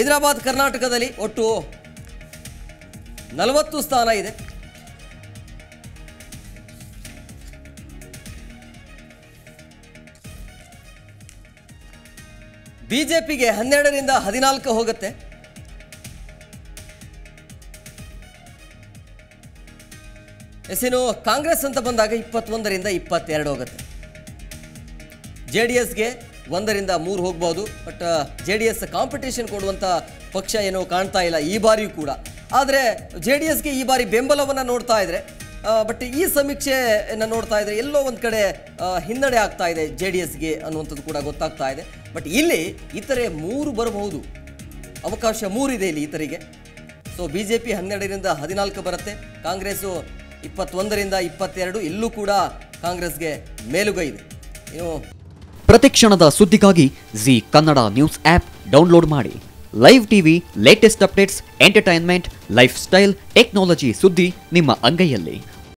ಹೈದರಾಬಾದ್ ಕರ್ನಾಟಕದಲ್ಲಿ ಒಟ್ಟು ನಲವತ್ತು ಸ್ಥಾನ ಇದೆ ಬಿಜೆಪಿಗೆ ಹನ್ನೆರಡರಿಂದ ಹದಿನಾಲ್ಕು ಹೋಗುತ್ತೆ ಎಸ್ಸಿನು ಕಾಂಗ್ರೆಸ್ ಅಂತ ಬಂದಾಗ ಇಪ್ಪತ್ತೊಂದರಿಂದ ಇಪ್ಪತ್ತೆರಡು ಹೋಗುತ್ತೆ ಜೆ ಡಿ ಎಸ್ಗೆ ಒಂದರಿಂದ ಮೂರು ಹೋಗ್ಬೋದು but J D S competition ಕೊಡುವಂಥ ಪಕ್ಷ ಏನೋ ಕಾಣ್ತಾ ಇಲ್ಲ ಈ ಬಾರಿಯೂ ಕೂಡ ಆದರೆ ಜೆ ಡಿ ಎಸ್ಗೆ ಈ ಬಾರಿ ಬೆಂಬಲವನ್ನು ನೋಡ್ತಾ ಇದ್ರೆ ಬಟ್ ಈ ಸಮೀಕ್ಷೆಯನ್ನು ನೋಡ್ತಾ ಇದ್ರೆ ಎಲ್ಲೋ ಒಂದು ಕಡೆ ಆ, ಹಿನ್ನಡೆ ಆಗ್ತಾ ಇದೆ ಜೆ ಡಿ ಎಸ್ಗೆ ಅನ್ನುವಂಥದ್ದು ಕೂಡ ಗೊತ್ತಾಗ್ತಾ ಇದೆ ಬಟ್ ಇಲ್ಲಿ ಇತರೆ ಮೂರು ಬರಬಹುದು ಅವಕಾಶ ಮೂರಿದೆ ಇಲ್ಲಿ ಈತರಿಗೆ ಸೊ ಬಿ ಜೆ ಪಿ ಹನ್ನೆರಡರಿಂದ ಹದಿನಾಲ್ಕು ಬರುತ್ತೆ ಕಾಂಗ್ರೆಸ್ಸು ಇಪ್ಪತ್ತೊಂದರಿಂದ ಇಪ್ಪತ್ತೆರಡು ಇಲ್ಲೂ ಕೂಡ ಕಾಂಗ್ರೆಸ್ಗೆ ಮೇಲುಗೈ ಇದೆ ಇನ್ನು ಪ್ರತಿಕ್ಷಣದ ಸುದ್ದಿಗಾಗಿ Zee Kannada news app download ಮಾಡಿ live TV latest updates entertainment lifestyle technology ಸುದ್ದಿ ನಿಮ್ಮ ಅಂಗೈಯಲ್ಲಿ